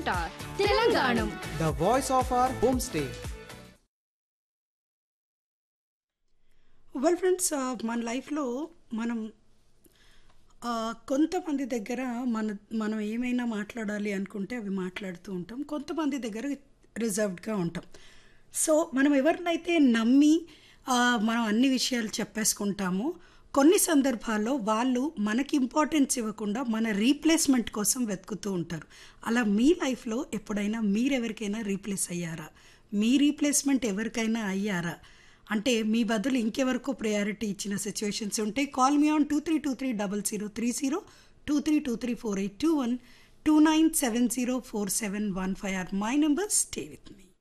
పాట Telangana the voice of our homestay. Well friends మన లైఫ్లో మనం ఆ, కొంతమంది దగ్గర మన మనం ఏమైనా మాట్లాడాలి అనుకుంటే అవి మాట్లాడుతూ ఉంటాం కొంతమంది దగ్గర రిజర్వ్డ్గా ఉంటాం సో మనం ఎవరినైతే నమ్మి ఆ, మనం అన్ని విషయాలు చెప్పేసుకుంటామో కొన్ని సందర్భాల్లో వాళ్ళు మనకి ఇంపార్టెన్స్ ఇవ్వకుండా మన రీప్లేస్మెంట్ కోసం వెతుకుతూ ఉంటారు అలా మీ లైఫ్లో ఎప్పుడైనా మీరెవరికైనా రీప్లేస్ అయ్యారా మీ రీప్లేస్మెంట్ ఎవరికైనా అయ్యారా అంటే మీ బదులు ఇంకెవరికో ప్రయారిటీ ఇచ్చిన సిచ్యువేషన్స్ ఉంటాయి call me on two three two three double zero three zero two three two three four eight two one two nine seven zero four seven one five or my number stay with me